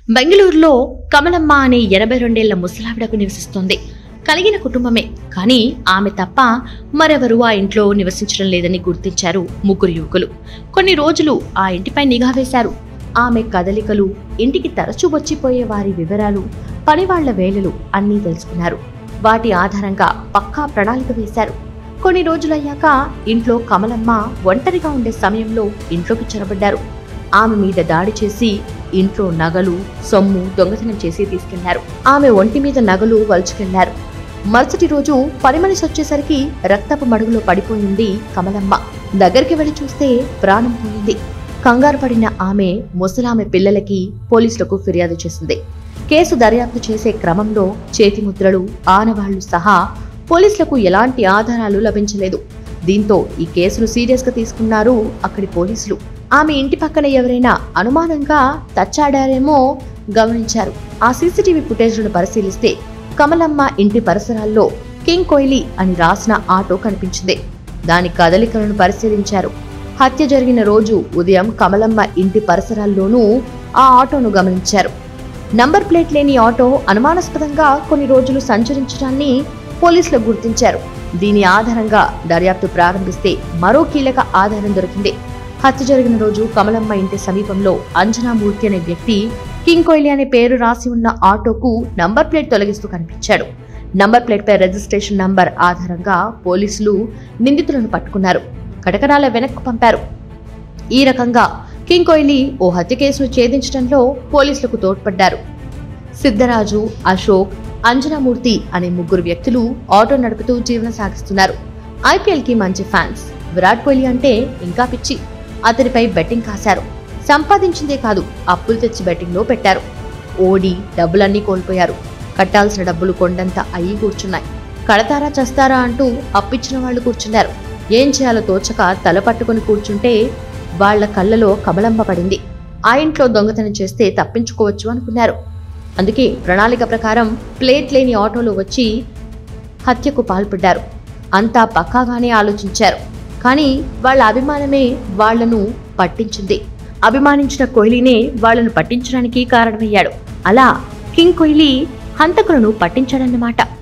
బెంగళూరులో కమలమ్మ అనే ఎనభై రెండేళ్ల ముసలావిడకు నివసిస్తోంది కలిగిన కుటుంబమే కానీ ఆమె తప్ప మరెవరూ ఆ ఇంట్లో నివసించడం లేదని గుర్తించారు ముగ్గురు యువకులు కొన్ని రోజులు ఆ ఇంటిపై నిఘా వేశారు ఆమె కదలికలు ఇంటికి తరచూ వచ్చిపోయే వారి వివరాలు పనివాళ్ల వేళలు అన్నీ తెలుసుకున్నారు వాటి ఆధారంగా పక్కా ప్రణాళిక వేశారు కొన్ని రోజులయ్యాక ఇంట్లో కమలమ్మ ఒంటరిగా ఉండే సమయంలో ఇంట్లోకి చొరబడ్డారు ఆమె మీద దాడి చేసి ఇంట్లో నగలు సొమ్ము దొంగతనం చేసి తీసుకెళ్లారు ఆమె ఒంటి మీద నగలు వలుచుకెళ్లారు మరుసటి రోజు పని మనిషి వచ్చేసరికి రక్తపు మడుగులో పడిపోయింది కమలమ్మ దగ్గరికి వెళ్లి చూస్తే ప్రాణం పోయింది కంగారు పడిన ఆమె ముసలామె పిల్లలకి పోలీసులకు ఫిర్యాదు చేసింది కేసు దర్యాప్తు చేసే క్రమంలో చేతిముద్రలు ఆనవాళ్లు సహా పోలీసులకు ఎలాంటి ఆధారాలు లభించలేదు దీంతో ఈ కేసును సీరియస్ గా తీసుకున్నారు అక్కడి పోలీసులు ఆమె ఇంటి పక్కన ఎవరైనా అనుమానంగా తచ్చాడారేమో గమనించారు ఆ సీసీటీవీ ఫుటేజ్లను పరిశీలిస్తే కమలమ్మ ఇంటి పరిసరాల్లో కింగ్ కోహ్లీ అని రాసిన ఆటో కనిపించింది దాని కదలికలను పరిశీలించారు హత్య జరిగిన రోజు ఉదయం కమలమ్మ ఇంటి పరిసరాల్లోనూ ఆ ఆటోను గమనించారు నంబర్ ప్లేట్ లేని ఆటో అనుమానాస్పదంగా కొన్ని రోజులు సంచరించడాన్ని పోలీసులు గుర్తించారు దీని ఆధారంగా దర్యాప్తు ప్రారంభిస్తే మరో కీలక ఆధారం దొరికింది హత్య జరిగిన రోజు కమలమ్మ ఇంటి సమీపంలో అంజనామూర్తి అనే వ్యక్తి కింగ్ కోహ్లీ అనే పేరు రాసి ఉన్న ఆటోకు నంబర్ ప్లేట్ తొలగిస్తూ కనిపించాడు నంబర్ ప్లేట్ పై రిజిస్ట్రేషన్ నంబర్ ఆధారంగా పోలీసులు నిందితులను పట్టుకున్నారు కటకనాల వెనక్కు పంపారు ఈ రకంగా కింగ్ కోహ్లీ ఓ హత్య కేసును ఛేదించడంలో పోలీసులకు తోడ్పడ్డారు సిద్ధరాజు అశోక్ అంజనామూర్తి అనే ముగ్గురు వ్యక్తులు ఆటో నడుపుతూ జీవనం సాగిస్తున్నారు ఐపీఎల్ కి మంచి ఫ్యాన్స్ విరాట్ కోహ్లీ అంటే ఇంకా పిచ్చి అతనిపై బెట్టింగ్ కాశారు సంపాదించిందే కాదు అప్పులు తెచ్చి బెట్టింగ్ లో పెట్టారు ఓడి డబ్బులన్నీ కోల్పోయారు కట్టాల్సిన డబ్బులు కొండంత అయ్యి కూర్చున్నాయి కడతారా చస్తారా అంటూ అప్పిచ్చిన వాళ్ళు కూర్చున్నారు ఏం చేయాలో తోచక తల పట్టుకుని కూర్చుంటే వాళ్ళ కళ్ళలో కమలంబ పడింది ఆ ఇంట్లో దొంగతనం చేస్తే తప్పించుకోవచ్చు అనుకున్నారు అందుకే ప్రణాళిక ప్రకారం ప్లేట్ లేని ఆటోలో వచ్చి హత్యకు పాల్పడ్డారు అంతా పక్కాగానే ఆలోచించారు కానీ వాళ్ళ అభిమానమే వాళ్లను పట్టించింది అభిమానించిన కోహ్లీనే వాళ్లను పట్టించడానికి కారణమయ్యాడు అలా కింగ్ కోహ్లీ హంతకులను పట్టించాడన్నమాట